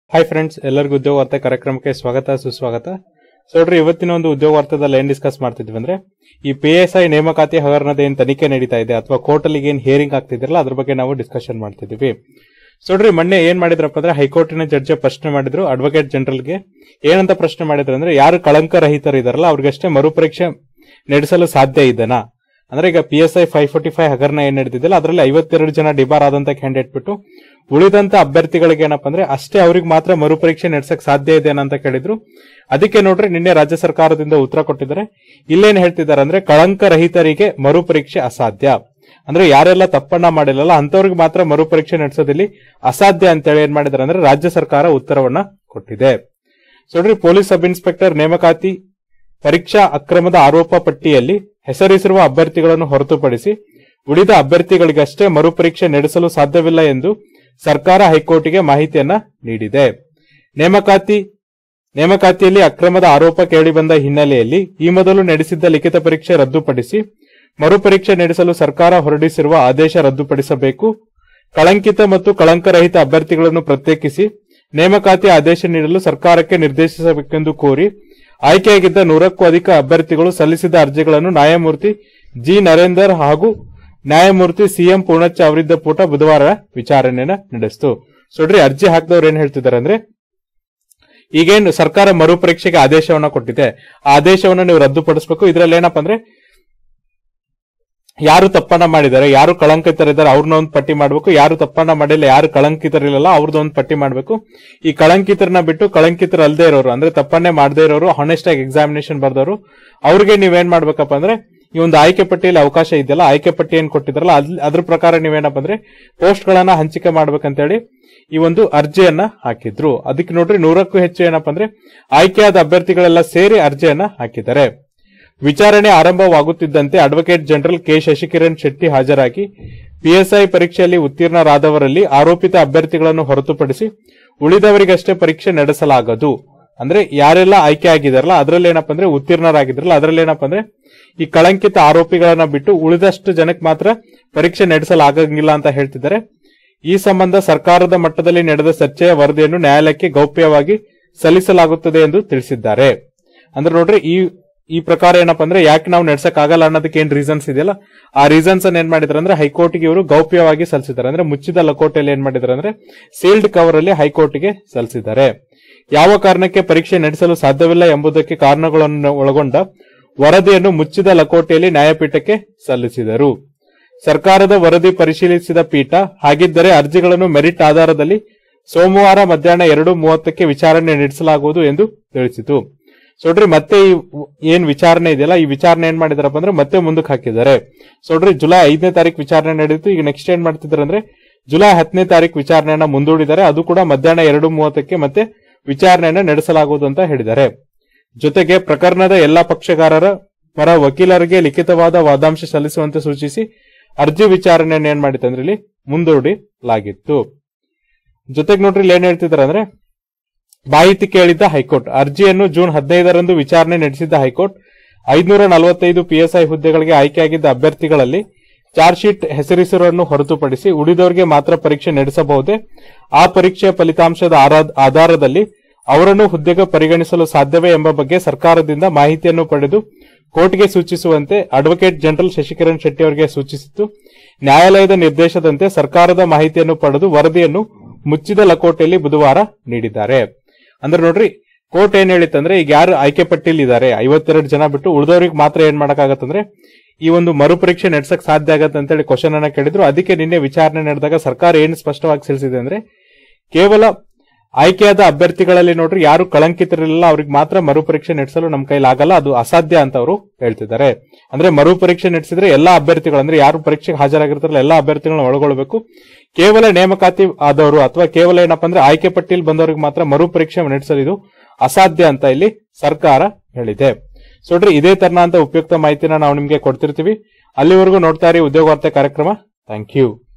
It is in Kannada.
ಹಾಯ್ ಫ್ರೆಂಡ್ಸ್ ಎಲ್ಲರಿಗೂ ಉದ್ಯೋಗ ವಾರ್ತೆ ಕಾರ್ಯಕ್ರಮಕ್ಕೆ ಸ್ವಾಗತ ಸುಸ್ವಾಗತ ಸೊ ನೋಡ್ರಿ ಇವತ್ತಿನ ಒಂದು ಉದ್ಯೋಗ ವಾರ್ತೆದಲ್ಲಿ ಏನ್ ಡಿಸ್ಕಸ್ ಮಾಡ್ತಿದ್ವಿ ಅಂದ್ರೆ ಈ ಪಿ ಎಸ್ ಐ ನೇಮಕಾತಿ ಹಗರಣದ ಏನ್ ತನಿಖೆ ನಡೀತಾ ಇದೆ ಅಥವಾ ಕೋರ್ಟ್ ಅಲ್ಲಿ ಏನ್ ಹಿಯರಿಂಗ್ ಆಗ್ತಿದ್ರಲ್ಲ ಅದ್ರ ಬಗ್ಗೆ ನಾವು ಡಿಸ್ಕಷನ್ ಮಾಡ್ತಿದ್ವಿ ಸೊ ನೋಡ್ರಿ ಮೊನ್ನೆ ಏನ್ ಮಾಡಿದ್ರಪ್ಪ ಅಂದ್ರೆ ಹೈಕೋರ್ಟಿನ ಜಡ್ಜ್ ಪ್ರಶ್ನೆ ಮಾಡಿದ್ರು ಅಡ್ವೊಕೇಟ್ ಜನರಲ್ಗೆ ಏನಂತ ಪ್ರಶ್ನೆ ಮಾಡಿದ್ರು ಅಂದ್ರೆ ಯಾರು ಕಳಂಕ ರಹಿತರು ಇದಾರಲ್ಲ ಅವ್ರಿಗಷ್ಟೇ ಮರುಪರೀಕ್ಷೆ ನಡೆಸಲು ಸಾಧ್ಯ ಇದನಾ ಅಂದ್ರೆ ಈಗ P S I five forty five ಹಗರಣ ಏನ್ ನಡೆದಿದ್ದಲ್ಲ ಅದರಲ್ಲಿ ಐವತ್ತೆರಡು ಜನ ಡಿಬಾರ್ ಆದಂತ ಕ್ಯಾಂಡಿಡೇಟ್ ಬಿಟ್ಟು ಉಳಿದಂತ ಅಭ್ಯರ್ಥಿಗಳಿಗೆ ಏನಪ್ಪಾ ಅಂದ್ರೆ ಅಷ್ಟೇ ಅವ್ರಿಗೆ ಮಾತ್ರ ಮರುಪರೀಕ್ಷೆ ನಡೆಸಕ್ ಸಾಧ್ಯ ಇದೆ ಅಂತ ಕೇಳಿದ್ರು ಅದಕ್ಕೆ ನೋಡ್ರಿ ನಿನ್ನೆ ರಾಜ್ಯ ಸರ್ಕಾರದಿಂದ ಉತ್ತರ ಕೊಟ್ಟಿದ್ದಾರೆ ಇಲ್ಲೇನ್ ಹೇಳ್ತಿದ್ದಾರೆ ಅಂದ್ರೆ ಕಳಂಕ ರಹಿತರಿಗೆ ಮರುಪರೀಕ್ಷೆ ಅಸಾಧ್ಯ ಅಂದ್ರೆ ಯಾರೆಲ್ಲ ತಪ್ಪನ್ನ ಮಾಡಿಲ್ಲಲ್ಲ ಅಂತವ್ರಿಗೆ ಮಾತ್ರ ಮರುಪರೀಕ್ಷೆ ನಡೆಸೋದಿಲ್ಲಿ ಅಸಾಧ್ಯ ಅಂತೇಳಿ ಏನ್ ಮಾಡಿದ್ದಾರೆ ಅಂದ್ರೆ ರಾಜ್ಯ ಸರ್ಕಾರ ಉತ್ತರವನ್ನ ಕೊಟ್ಟಿದೆ ಸೊ ನೋಡ್ರಿ ಪೊಲೀಸ್ ಸಬ್ ಇನ್ಸ್ಪೆಕ್ಟರ್ ನೇಮಕಾತಿ ಪರೀಕ್ಷಾ ಅಕ್ರಮದ ಆರೋಪ ಪಟ್ಟಿಯಲ್ಲಿ ಹೆಸರಿಸಿರುವ ಅಭ್ಯರ್ಥಿಗಳನ್ನು ಹೊರತುಪಡಿಸಿ ಉಳಿದ ಅಭ್ಯರ್ಥಿಗಳಿಗಷ್ಟೇ ಮರುಪರೀಕ್ಷೆ ನಡೆಸಲು ಸಾಧ್ಯವಿಲ್ಲ ಎಂದು ಸರ್ಕಾರ ಹೈಕೋರ್ಟ್ಗೆ ಮಾಹಿತಿಯನ್ನ ನೀಡಿದೆ ನೇಮಕಾತಿ ನೇಮಕಾತಿಯಲ್ಲಿ ಅಕ್ರಮದ ಆರೋಪ ಕೇಳಿಬಂದ ಹಿನ್ನೆಲೆಯಲ್ಲಿ ಈ ಮೊದಲು ನಡೆಸಿದ್ದ ಲಿಖಿತ ಪರೀಕ್ಷೆ ರದ್ದುಪಡಿಸಿ ಮರುಪರೀಕ್ಷೆ ನಡೆಸಲು ಸರ್ಕಾರ ಹೊರಡಿಸಿರುವ ಆದೇಶ ರದ್ದುಪಡಿಸಬೇಕು ಕಳಂಕಿತ ಮತ್ತು ಕಳಂಕರಹಿತ ಅಭ್ಯರ್ಥಿಗಳನ್ನು ಪ್ರತ್ಯೇಕಿಸಿ ನೇಮಕಾತಿ ಆದೇಶ ನೀಡಲು ಸರ್ಕಾರಕ್ಕೆ ನಿರ್ದೇಶಿಸಬೇಕೆಂದು ಕೋರಿ ಆಯ್ಕೆಯಾಗಿದ್ದ ನೂರಕ್ಕೂ ಅಧಿಕ ಅಭ್ಯರ್ಥಿಗಳು ಸಲ್ಲಿಸಿದ ಅರ್ಜಿಗಳನ್ನು ನ್ಯಾಯಮೂರ್ತಿ ಜಿ ನರೇಂದರ್ ಹಾಗೂ ನ್ಯಾಯಮೂರ್ತಿ ಸಿಎಂ ಪೂರ್ಣಚ್ಚ ಅವರಿದ್ದ ಪೂಟ ಬುಧವಾರ ವಿಚಾರಣೆನ ನಡೆಸಿತು ಸೊ ನೋಡ್ರಿ ಅರ್ಜಿ ಹಾಕಿದವ್ರು ಏನ್ ಹೇಳ್ತಿದ್ದಾರೆ ಅಂದ್ರೆ ಈಗೇನು ಸರ್ಕಾರ ಮರುಪರೀಕ್ಷೆಗೆ ಆದೇಶವನ್ನ ಕೊಟ್ಟಿದೆ ಆ ಆದೇಶವನ್ನ ನೀವು ರದ್ದುಪಡಿಸಬೇಕು ಇದ್ರಲ್ಲಿ ಏನಪ್ಪಾ ಅಂದ್ರೆ ಯಾರು ತಪ್ಪನ್ನ ಮಾಡಿದ್ದಾರೆ ಯಾರು ಕಳಂಕಿತರಿದ್ದಾರೆ ಅವ್ರನ್ನ ಒಂದು ಪಟ್ಟಿ ಮಾಡಬೇಕು ಯಾರು ತಪ್ಪನ್ನ ಮಾಡಿಲ್ಲ ಯಾರು ಕಳಂಕಿತರಿಲ್ಲ ಅವ್ರದ್ದು ಒಂದು ಪಟ್ಟಿ ಮಾಡಬೇಕು ಈ ಕಳಂಕಿತರನ್ನ ಬಿಟ್ಟು ಕಳಂಕಿತರು ಅಲ್ಲದೆ ಇರೋರು ಅಂದ್ರೆ ತಪ್ಪನ್ನೇ ಮಾಡದೇ ಇರೋರು ಹಾನೆಸ್ಟ್ ಆಗಿ ಎಕ್ಸಾಮಿನೇಷನ್ ಬರ್ದವರು ಅವ್ರಿಗೆ ನೀವೇನ್ ಮಾಡ್ಬೇಕಪ್ಪ ಅಂದ್ರೆ ಈ ಒಂದು ಆಯ್ಕೆ ಪಟ್ಟಿಯಲ್ಲಿ ಅವಕಾಶ ಇದೆಯಲ್ಲ ಆಯ್ಕೆ ಪಟ್ಟಿ ಏನ್ ಕೊಟ್ಟಿದ್ರಲ್ಲ ಅದ್- ಅದ್ರ ಪ್ರಕಾರ ನೀವೇನಪ್ಪ ಅಂದ್ರೆ ಪೋಸ್ಟ್ ಗಳನ್ನ ಹಂಚಿಕೆ ಮಾಡ್ಬೇಕಂತೇಳಿ ಈ ಒಂದು ಅರ್ಜಿಯನ್ನ ಹಾಕಿದ್ರು ಅದಕ್ಕೆ ನೋಡ್ರಿ ನೂರಕ್ಕೂ ಹೆಚ್ಚು ಏನಪ್ಪ ಅಂದ್ರೆ ಆಯ್ಕೆಯಾದ ಅಭ್ಯರ್ಥಿಗಳೆಲ್ಲ ಸೇರಿ ಅರ್ಜಿಯನ್ನ ಹಾಕಿದ್ದಾರೆ ವಿಚಾರಣೆ ಆರಂಭವಾಗುತ್ತಿದ್ದಂತೆ advocate general K Shashikiran Shetty ಹಾಜರಾಗಿ ಪಿಎಸ್ಐ ಪರೀಕ್ಷೆಯಲ್ಲಿ ಉತ್ತೀರ್ಣರಾದವರಲ್ಲಿ ಆರೋಪಿತ ಅಭ್ಯರ್ಥಿಗಳನ್ನು ಹೊರತುಪಡಿಸಿ ಉಳಿದವರಿಗಷ್ಟೇ ಪರೀಕ್ಷೆ ನಡೆಸಲಾಗದು ಅಂದ್ರೆ ಯಾರೆಲ್ಲ ಆಯ್ಕೆ ಆಗಿದಾರಲ್ಲ ಅದ್ರಲ್ಲಿ ಏನಪ್ಪಾ ಅಂದ್ರೆ ಉತ್ತೀರ್ಣರಾಗಿದ್ರಲ್ಲ ಅದ್ರಲ್ಲಿ ಏನಪ್ಪಾ ಅಂದ್ರೆ ಈ ಕಳಂಕಿತ ಆರೋಪಿಗಳನ್ನ ಬಿಟ್ಟು ಉಳಿದಷ್ಟು ಜನಕ್ಕೆ ಮಾತ್ರ ಪರೀಕ್ಷೆ ನಡೆಸಲಾಗಂಗಿಲ್ಲ ಅಂತ ಹೇಳ್ತಿದ್ದಾರೆ ಈ ಸಂಬಂಧ ಸರ್ಕಾರದ ಮಟ್ಟದಲ್ಲಿ ನಡೆದ ಚರ್ಚೆಯ ವರದಿಯನ್ನು ನ್ಯಾಯಾಲಯಕ್ಕೆ ಗೌಪ್ಯವಾಗಿ ಸಲ್ಲಿಸಲಾಗುತ್ತದೆ ಎಂದು ತಿಳಿಸಿದ್ದಾರೆ ಅಂದ್ರೆ ನೋಡ್ರಿ ಈ ಈ ಪ್ರಕಾರ ಏನಪ್ಪಾ ಅಂದ್ರೆ ಯಾಕೆ ನಾವು ನಡ್ಸಕ್ ಆಗಲ್ಲ ಅನ್ನೋದಕ್ಕೆ ಏನ್ ರೀಸನ್ಸ್ ಇದೆಯಲ್ಲ ಆ ರೀಸನ್ಸ್ ಅನ್ನ ಏನ್ ಮಾಡಿದ್ರು ಅಂದ್ರೆ ಹೈಕೋರ್ಟ್ಗೆ ಇವರು ಗೌಪ್ಯವಾಗಿ ಸಲ್ಲಿಸಿದ್ದಾರೆ ಅಂದ್ರೆ ಮುಚ್ಚಿದ ಲಕೋಟೆಯಲ್ಲಿ ಏನ್ ಮಾಡಿದ್ದಾರೆ ಅಂದ್ರೆ ಸೀಲ್ಡ್ ಕವರ್ ಅಲ್ಲಿ ಹೈಕೋರ್ಟ್ಗೆ ಸಲ್ಲಿಸಿದ್ದಾರೆ ಯಾವ ಕಾರಣಕ್ಕೆ ಪರೀಕ್ಷೆ ನಡೆಸಲು ಸಾಧ್ಯವಿಲ್ಲ ಎಂಬುದಕ್ಕೆ ಕಾರಣಗಳನ್ನು ಒಳಗೊಂಡ ವರದಿಯನ್ನು ಮುಚ್ಚಿದ ಲಕೋಟೆಯಲ್ಲಿ ನ್ಯಾಯಪೀಠಕ್ಕೆ ಸಲ್ಲಿಸಿದರು ಸರ್ಕಾರದ ವರದಿ ಪರಿಶೀಲಿಸಿದ ಪೀಠ ಹಾಗಿದ್ದರೆ ಅರ್ಜಿಗಳನ್ನು ಮೆರಿಟ್ ಆಧಾರದಲ್ಲಿ ಸೋಮವಾರ ಮಧ್ಯಾಹ್ನ ಎರಡು ಮೂವತ್ತಕ್ಕೆ ವಿಚಾರಣೆ ನಡೆಸಲಾಗುವುದು ಎಂದು ತಿಳಿಸಿತು ಸೊ ನೋಡ್ರಿ ಮತ್ತೆ ಈ ಏನ್ ವಿಚಾರಣೆ ಇದೆಯಲ್ಲ ಈ ವಿಚಾರಣೆ ಏನ್ ಮಾಡಿದಾರಪ್ಪ ಅಂದ್ರೆ ಮತ್ತೆ ಮುಂದಕ್ಕೆ ಹಾಕಿದ್ದಾರೆ ಸೊ ನೋಡ್ರಿ ಜುಲೈ ಐದನೇ ತಾರೀಕು ವಿಚಾರಣೆ ನಡೆಯಿತು ಈಗ ನೆಕ್ಸ್ಟ್ ಏನ್ ಮಾಡ್ತಿದ್ದಾರೆ ಅಂದ್ರೆ ಜುಲೈ ಹತ್ತನೇ ತಾರೀಕು ವಿಚಾರಣೆಯನ್ನ ಮುಂದೂಡಿದ್ದಾರೆ ಅದು ಕೂಡ ಮಧ್ಯಾಹ್ನ ಎರಡು ಮೂವತ್ತಕ್ಕೆ ಮತ್ತೆ ವಿಚಾರಣೆಯನ್ನ ನಡೆಸಲಾಗುವುದು ಅಂತ ಹೇಳಿದ್ದಾರೆ ಜೊತೆಗೆ ಪ್ರಕರಣದ ಎಲ್ಲಾ ಪಕ್ಷಗಾರರ ಪರ ವಕೀಲರಿಗೆ ಲಿಖಿತವಾದ ವಾದಾಂಶ ಸಲ್ಲಿಸುವಂತೆ ಸೂಚಿಸಿ ಅರ್ಜಿ ವಿಚಾರಣೆಯನ್ನು ಏನ್ ಮಾಡಿತ್ತು ಅಂದ್ರೆ ಇಲ್ಲಿ ಮುಂದೂಡಲಾಗಿತ್ತು ಜೊತೆಗೆ ನೋಡ್ರಿ ಇಲ್ಲಿ ಏನ್ ಹೇಳ್ತಿದ್ದಾರೆ ಅಂದ್ರೆ ಮಾಹಿತಿ ಕೇಳಿದ್ದ ಹೈಕೋರ್ಟ್ ಅರ್ಜಿಯನ್ನು ಜೂನ್ ಹದಿನೈದರಂದು ವಿಚಾರಣೆ ನಡೆಸಿದ್ದ ಹೈಕೋರ್ಟ್ ಐದುನೂರ ನಲವತ್ತೈದು ಪಿಎಸ್ಐ ಹುದ್ದೆಗಳಿಗೆ ಆಯ್ಕೆಯಾಗಿದ್ದ ಅಭ್ಯರ್ಥಿಗಳಲ್ಲಿ ಚಾರ್ಜ್ ಶೀಟ್ ಹೆಸರಿಸಿರುವನ್ನು ಹೊರತುಪಡಿಸಿ ಉಳಿದವರಿಗೆ ಮಾತ್ರ ಪರೀಕ್ಷೆ ನಡೆಸಬಹುದೇ ಆ ಪರೀಕ್ಷೆಯ ಫಲಿತಾಂಶದ ಆರಾ- ಆಧಾರದಲ್ಲಿ ಅವರನ್ನು ಹುದ್ದೆಗೆ ಪರಿಗಣಿಸಲು ಸಾಧ್ಯವೇ ಎಂಬ ಬಗ್ಗೆ ಸರ್ಕಾರದಿಂದ ಮಾಹಿತಿಯನ್ನು ಪಡೆದು ಕೋರ್ಟ್ಗೆ ಸೂಚಿಸುವಂತೆ ಅಡ್ವೊಕೇಟ್ ಜನರಲ್ ಶಶಿಕಿರಣ್ ಶೆಟ್ಟಿ ಅವರಿಗೆ ಸೂಚಿಸಿತ್ತು ನ್ಯಾಯಾಲಯದ ನಿರ್ದೇಶದಂತೆ ಸರ್ಕಾರದ ಮಾಹಿತಿಯನ್ನು ಪಡೆದು ವರದಿಯನ್ನು ಮುಚ್ಚಿದ ಲಕೋಟೆಯಲ್ಲಿ ಬುಧವಾರ ನೀಡಿದ್ದಾರೆ ಅಂದ್ರೆ ನೋಡ್ರಿ ಕೋರ್ಟ್ ಏನ್ ಹೇಳಿತ್ತಂದ್ರೆ ಈಗ ಯಾರು ಆಯ್ಕೆ ಪಟ್ಟಿಯಲ್ಲಿ ಇದ್ದಾರೆ ಐವತ್ತೆರಡು ಜನ ಬಿಟ್ಟು ಉಳಿದವ್ರಿಗೆ ಮಾತ್ರ ಏನ್ ಮಾಡಕ್ಕಾಗತ್ತಂದ್ರೆ ಈ ಒಂದು ಮರುಪರೀಕ್ಷೆ ನಡೆಸಕ್ ಸಾಧ್ಯ ಆಗತ್ತೆ ಅಂತೇಳಿ ಕ್ವಶನ್ ಅನ್ನ ಕೇಳಿದ್ರು ಅದಕ್ಕೆ ನಿನ್ನೆ ವಿಚಾರಣೆ ನಡೆದಾಗ ಸರ್ಕಾರ ಏನು ಸ್ಪಷ್ಟವಾಗಿ ತಿಳಿಸಿದೆ ಅಂದ್ರೆ ಕೇವಲ ಆಯ್ಕೆಯಾದ ಅಭ್ಯರ್ಥಿಗಳಲ್ಲಿ ನೋಡ್ರಿ ಯಾರು ಕಳಂಕಿತರಿಲ್ಲ ಅವ್ರಿಗೆ ಮಾತ್ರ ಮರುಪರೀಕ್ಷೆ ನಡೆಸಲು ನಮ್ಮ ಕೈಲಿ ಆಗಲ್ಲ ಅದು ಅಸಾಧ್ಯ ಅಂತ ಅವರು ಹೇಳ್ತಿದ್ದಾರೆ ಅಂದ್ರೆ ಮರುಪರೀಕ್ಷೆ ನಡೆಸಿದ್ರೆ ಎಲ್ಲಾ ಅಭ್ಯರ್ಥಿಗಳು ಅಂದ್ರೆ ಯಾರು ಪರೀಕ್ಷೆಗೆ ಹಾಜರಾಗಿರ್ತಾರಲ್ಲ ಎಲ್ಲಾ ಅಭ್ಯರ್ಥಿಗಳನ್ನ ಒಳಗೊಳ್ಳಬೇಕು ಕೇವಲ ನೇಮಕಾತಿ ಆದವರು ಅಥವಾ ಕೇವಲ ಏನಪ್ಪಾ ಅಂದ್ರೆ ಆಯ್ಕೆ ಪಟ್ಟಿಯಲ್ಲಿ ಬಂದವರಿಗೆ ಮಾತ್ರ ಮರುಪರೀಕ್ಷೆ ನಡೆಸಲು ಇದು ಅಸಾಧ್ಯ ಅಂತ ಇಲ್ಲಿ ಸರ್ಕಾರ ಹೇಳಿದೆ ಸೊ ನೋಡ್ರಿ ಇದೇ ತರನ ಅಂತ ಉಪಯುಕ್ತ ಮಾಹಿತಿನ ನಾವು ನಿಮ್ಗೆ ಕೊಡ್ತಿರ್ತೀವಿ ಅಲ್ಲಿವರೆಗೂ ನೋಡ್ತಾ ಇರಿ ಉದ್ಯೋಗ ವಾರ್ತೆ ಕಾರ್ಯಕ್ರಮ ಥ್ಯಾಂಕ್ ಯು